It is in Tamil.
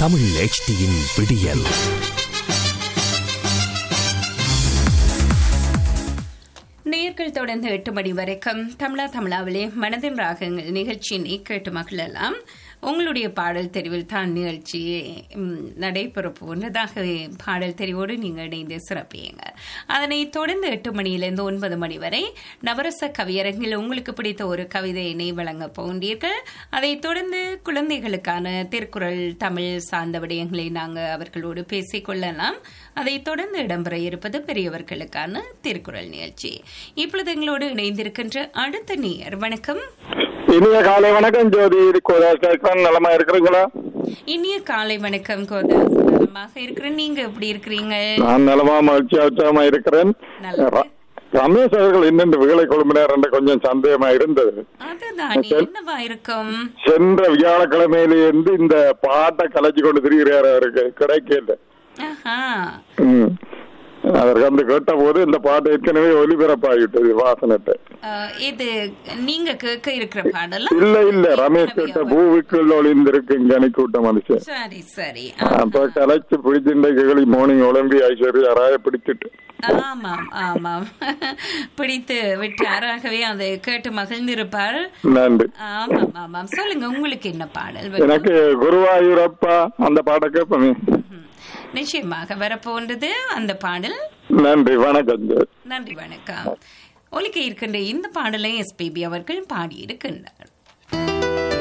தமிழ் HDயின் விடியல் நேர்கள் தொடர்ந்து எட்டு மணி வரைக்கும் தமிழா தமிழாவிலே மனதின் ராகங்கள் நிகழ்ச்சியினை கேட்டு மகிழலாம் உங்களுடைய பாடல் தெரிவில் தான் நிகழ்ச்சி ம், நடைபெற போனதாகவே பாடல் தெரிவோடு நீங்கள் இணைந்து சிறப்பியுங்க அதனை தொடர்ந்து எட்டு மணியிலிருந்து ஒன்பது மணி வரை நவரச கவியரங்கில் உங்களுக்கு பிடித்த ஒரு கவிதையினை வழங்க போகின்றீர்கள் அதைத் தொடர்ந்து குழந்தைகளுக்கான திருக்குறள் தமிழ் சார்ந்த விடயங்களை நாங்கள் அவர்களோடு பேசிக்கொள்ளலாம் அதைத் தொடர்ந்து இடம்பெற இருப்பது பெரியவர்களுக்கான திருக்குறள் நிகழ்ச்சி இப்பொழுது எங்களோடு இணைந்திருக்கின்ற அடுத்த நேயர் வணக்கம் இனிய காலை வணக்கம் ஜோதி இது கோதாஸ் கேட்கிறேன் நலமா இருக்கிறீங்களா இனிய காலை வணக்கம் கோதா நலமாக இருக்கிறேன் நீங்க எப்படி இருக்கிறீங்க நான் நலமா மகிழ்ச்சியா உற்சாகமா இருக்கிறேன் நல்லது. ர- ரமேஷ் அவர்கள் இன்னும் விகளை கொழும்பினார் என்ற கொஞ்சம் சந்தேகமா இருந்தது அதுதான் என்னவா இருக்கும் சென்ற வியாழக்கிழமையிலிருந்து இந்த பாட்டை கலைச்சு கொண்டு திரிகிறார் அவருக்கு கிடைக்கல ஆஹா ம். அதற்கு வந்து கேட்ட போது இந்த பாட்டு ஏற்கனவே ஒலிபரப்பாகிவிட்டது வாசனத்தை அஹ், இது நீங்க கேட்க இருக்கிற பாடலா இல்ல இல்ல ரமேஷ் கேட்ட பூவுக்குள் ஒளிந்திருக்கு கனி கூட்டம் மனுஷன் சரி சரி அப்ப கலைச்சு பிடிச்சிருந்த கிளி மார்னிங் ஒலிம்பி ஐஸ்வர்யா ராய பிடிச்சிட்டு ஆமாம் ஆமாம் பிடித்து விட்டாராகவே அதை கேட்டு மகிழ்ந்திருப்பார் நன்றி ஆமாம் ஆமாம் சொல்லுங்க உங்களுக்கு என்ன பாடல் வேணும்? எனக்கு குருவாயூரப்பா அந்த பாட்டை கேட்பமே ம். நிச்சயமாக வரப்போன்றது அந்த பாடல் நன்றி வணக்கம் ஜோதி. நன்றி வணக்கம் ஒலிக்க இருக்கின்ற இந்த பாடலை எஸ்பிபி அவர்கள் பாடியிருக்கின்றார்